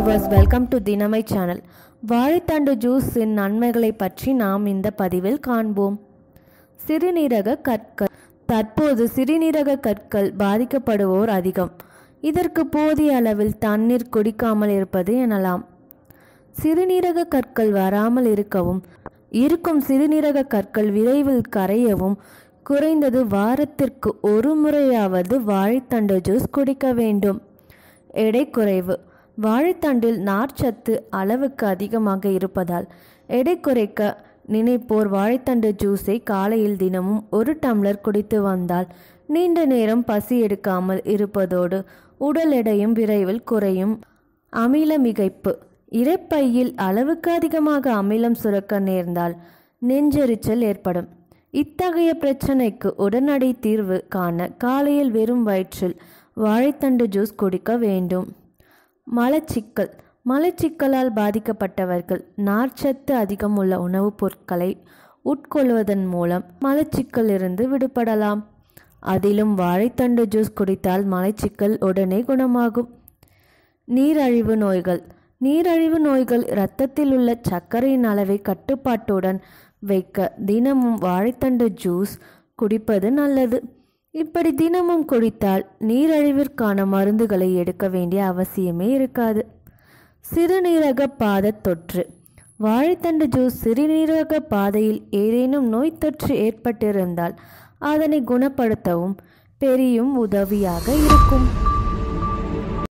viewers welcome to தினமை channel வாழைத்தண்டு ஜூஸின் நன்மைகளை பற்றி நாம் இந்த பதிவில் காண்போம் சிறுநீரக கற்கள் தற்போது சிறுநீரக கற்கள் பாதிக்கப்படுவோர் அதிகம் இதற்கு போதிய அளவில் தண்ணீர் குடிக்காமல் இருப்பது எனலாம் சிறுநீரக கற்கள் வராமல் இருக்கவும் இருக்கும் சிறுநீரக கற்கள் விரைவில் கரையவும் குறைந்தது வாரத்திற்கு ஒரு முறையாவது வாழைத்தண்டு ஜூஸ் குடிக்க வேண்டும் எடை குறைவு வாழைத்தண்டில் நார்ச்சத்து அளவுக்கு அதிகமாக இருப்பதால் எடை குறைக்க நினைப்போர் வாழைத்தண்டு ஜூஸை காலையில் தினமும் ஒரு டம்ளர் குடித்து வந்தால் நீண்ட நேரம் பசி எடுக்காமல் இருப்பதோடு உடல் எடையும் விரைவில் குறையும் அமில மிகைப்பு இரைப்பையில் அளவுக்கு அதிகமாக அமிலம் சுரக்க நேர்ந்தால் நெஞ்செரிச்சல் ஏற்படும் இத்தகைய பிரச்சனைக்கு உடனடி தீர்வு காண காலையில் வெறும் வயிற்றில் வாழைத்தண்டு ஜூஸ் குடிக்க வேண்டும் மலச்சிக்கல் மலச்சிக்கலால் பாதிக்கப்பட்டவர்கள் நார்ச்சத்து அதிகம் உள்ள உணவுப் பொருட்களை உட்கொள்வதன் மூலம் மலச்சிக்கல் இருந்து விடுபடலாம் அதிலும் வாழைத்தண்டு ஜூஸ் குடித்தால் மலச்சிக்கல் உடனே குணமாகும் நீரழிவு நோய்கள் நீரழிவு நோய்கள் இரத்தத்தில் உள்ள சர்க்கரையின் அளவை கட்டுப்பாட்டுடன் வைக்க தினமும் வாழைத்தண்டு ஜூஸ் குடிப்பது நல்லது இப்படி தினமும் குடித்தால் நீரழிவிற்கான மருந்துகளை எடுக்க வேண்டிய அவசியமே இருக்காது சிறுநீரக பாத தொற்று வாழைத்தண்டு ஜூஸ் சிறுநீரக பாதையில் ஏதேனும் நோய் தொற்று ஏற்பட்டிருந்தால் அதனை குணப்படுத்தவும் பெரியும் உதவியாக இருக்கும்